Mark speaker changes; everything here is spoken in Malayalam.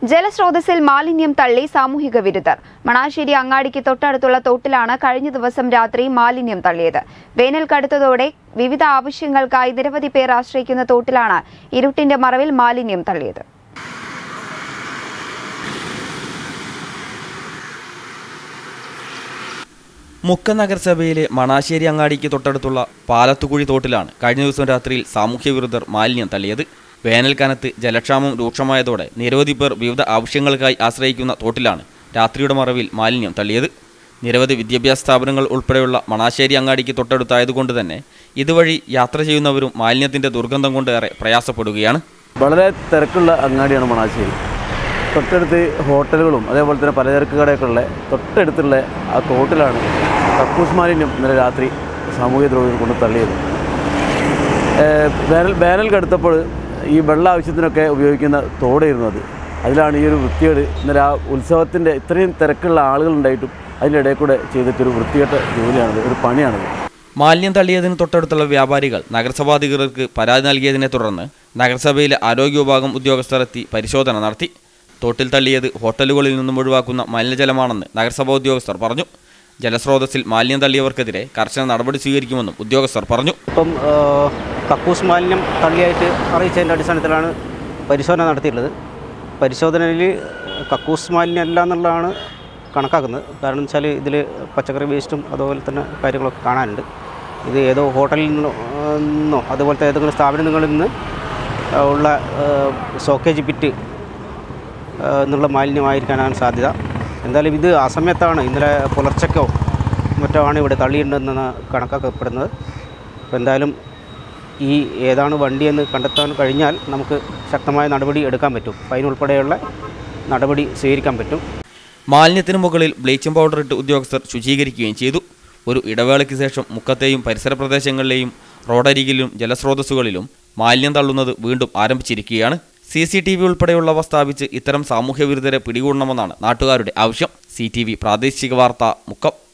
Speaker 1: ജലസ്രോതസ്സിൽ മാലിന്യം തള്ളി സാമൂഹിക വിരുദ്ധർ മണാശ്ശേരി അങ്ങാടിക്ക് തൊട്ടടുത്തുള്ള തോട്ടിലാണ് കഴിഞ്ഞ ദിവസം രാത്രി മാലിന്യം തള്ളിയത് വേനൽ കടുത്തതോടെ വിവിധ ആവശ്യങ്ങൾക്കായി നിരവധി പേർ ആശ്രയിക്കുന്ന തോട്ടിലാണ് ഇരുട്ടിന്റെ മറവിൽ മാലിന്യം തള്ളിയത്
Speaker 2: മുക്ക നഗരസഭയിലെ മണാശ്ശേരി അങ്ങാടിക്ക് തൊട്ടടുത്തുള്ള പാലത്തുകുഴി തോട്ടിലാണ് കഴിഞ്ഞ ദിവസം രാത്രിയിൽ സാമൂഹ്യ വിരുദ്ധർ മാലിന്യം തള്ളിയത് വേനൽക്കാലത്ത് ജലക്ഷാമം രൂക്ഷമായതോടെ നിരവധി പേർ വിവിധ ആവശ്യങ്ങൾക്കായി ആശ്രയിക്കുന്ന തോട്ടിലാണ് രാത്രിയുടെ മറവിൽ മാലിന്യം തള്ളിയത് നിരവധി വിദ്യാഭ്യാസ സ്ഥാപനങ്ങൾ ഉൾപ്പെടെയുള്ള മണാശ്ശേരി അങ്ങാടിക്ക് തൊട്ടടുത്തായതുകൊണ്ട് തന്നെ ഇതുവഴി യാത്ര ചെയ്യുന്നവരും മാലിന്യത്തിൻ്റെ ദുർഗന്ധം കൊണ്ട് ഏറെ പ്രയാസപ്പെടുകയാണ്
Speaker 3: വളരെ തിരക്കുള്ള അങ്ങാടിയാണ് മണാശ്ശേരി തൊട്ടടുത്ത് ഹോട്ടലുകളും അതേപോലെ തന്നെ പലചരക്ക് കടയൊക്കെ ഉള്ള തൊട്ടടുത്തുള്ള ആ തോട്ടിലാണ് കക്കൂസ് മാലിന്യം ഇന്നലെ രാത്രി സാമൂഹ്യ ദ്രോഹികൾ കൊണ്ട് തള്ളിയത് ഏഹ് വേനൽ വേനൽ കടുത്തപ്പോൾ ഈ വെള്ള ആവശ്യത്തിനൊക്കെ ഉപയോഗിക്കുന്ന തോടായിരുന്നു അത് അതിലാണ് ഈ ഒരു വൃത്തികേട് ഇന്നലെ ആ ഉത്സവത്തിൻ്റെ ഇത്രയും തിരക്കുള്ള ആളുകളുണ്ടായിട്ടും അതിൻ്റെ ഇടയിൽ കൂടെ ചെയ്തിട്ടൊരു വൃത്തികെട്ട ജോലിയാണത് ഒരു പണിയാണത്
Speaker 2: മാലിന്യം തള്ളിയതിന് തൊട്ടടുത്തുള്ള വ്യാപാരികൾ നഗരസഭാ അധികൃതർക്ക് പരാതി നൽകിയതിനെ തുടർന്ന് നഗരസഭയിലെ ആരോഗ്യ വിഭാഗം ഉദ്യോഗസ്ഥർ എത്തി പരിശോധന നടത്തി തോട്ടിൽ തള്ളിയത് ഹോട്ടലുകളിൽ നിന്നും ഒഴിവാക്കുന്ന മലിനജലമാണെന്ന് നഗരസഭാ ഉദ്യോഗസ്ഥർ പറഞ്ഞു ജലസ്രോതസ്സിൽ മാലിന്യം തള്ളിയവർക്കെതിരെ കർശന നടപടി സ്വീകരിക്കുമെന്നും ഉദ്യോഗസ്ഥർ പറഞ്ഞു
Speaker 4: ഇപ്പം ആ, കക്കൂസ് മാലിന്യം തള്ളിയായിട്ട് അറിയിച്ചതിൻ്റെ അടിസ്ഥാനത്തിലാണ് പരിശോധന നടത്തിയിട്ടുള്ളത് പരിശോധനയിൽ കക്കൂസ് മാലിന്യം അല്ല എന്നുള്ളതാണ് കണക്കാക്കുന്നത് കാരണം വെച്ചാൽ ഇതിൽ പച്ചക്കറി വേസ്റ്റും അതുപോലെ തന്നെ കാര്യങ്ങളൊക്കെ കാണാനുണ്ട് ഇത് ഏതോ ഹോട്ടലിൽ നിന്നോ ആ, നിന്നോ അതുപോലത്തെ ഏതെങ്കിലും സ്ഥാപനങ്ങളിൽ നിന്ന് ആ, ഉള്ള സോക്കേജ് പിറ്റ് ആ, എന്നുള്ള മാലിന്യമായിരിക്കാനാണ് സാധ്യത എന്തായാലും ഇത് അസമയത്താണ് ഇന്നലെ പുലർച്ചയ്ക്കോ മറ്റോ ആണ് ഇവിടെ തള്ളിയിട്ടുണ്ടെന്നാണ് കണക്കാക്കപ്പെടുന്നത് അപ്പോൾ എന്തായാലും ഈ ഏതാണ് വണ്ടിയെന്ന് കണ്ടെത്താൻ കഴിഞ്ഞാൽ നമുക്ക് ശക്തമായ നടപടി എടുക്കാൻ പറ്റും ഫൈൻ ഉൾപ്പെടെയുള്ള നടപടി സ്വീകരിക്കാൻ പറ്റും
Speaker 2: മാലിന്യത്തിന് മുകളിൽ ബ്ലീച്ചിംഗ് പൗഡർ ഇട്ട് ഉദ്യോഗസ്ഥർ ശുചീകരിക്കുകയും ചെയ്തു ഒരു ഇടവേളയ്ക്ക് ശേഷം മുക്കത്തെയും പരിസര പ്രദേശങ്ങളിലെയും റോഡരികിലും ജലസ്രോതസ്സുകളിലും മാലിന്യം തള്ളുന്നത് വീണ്ടും ആരംഭിച്ചിരിക്കുകയാണ് സി സി ടി വി ഉൾപ്പെടെയുള്ളവ സ്ഥാപിച്ച് ഇത്തരം സാമൂഹ്യ വിരുദ്ധരെ പിടികൂടണമെന്നാണ് നാട്ടുകാരുടെ ആവശ്യം സി ടി വി പ്രാദേശിക വാർത്ത മുക്കം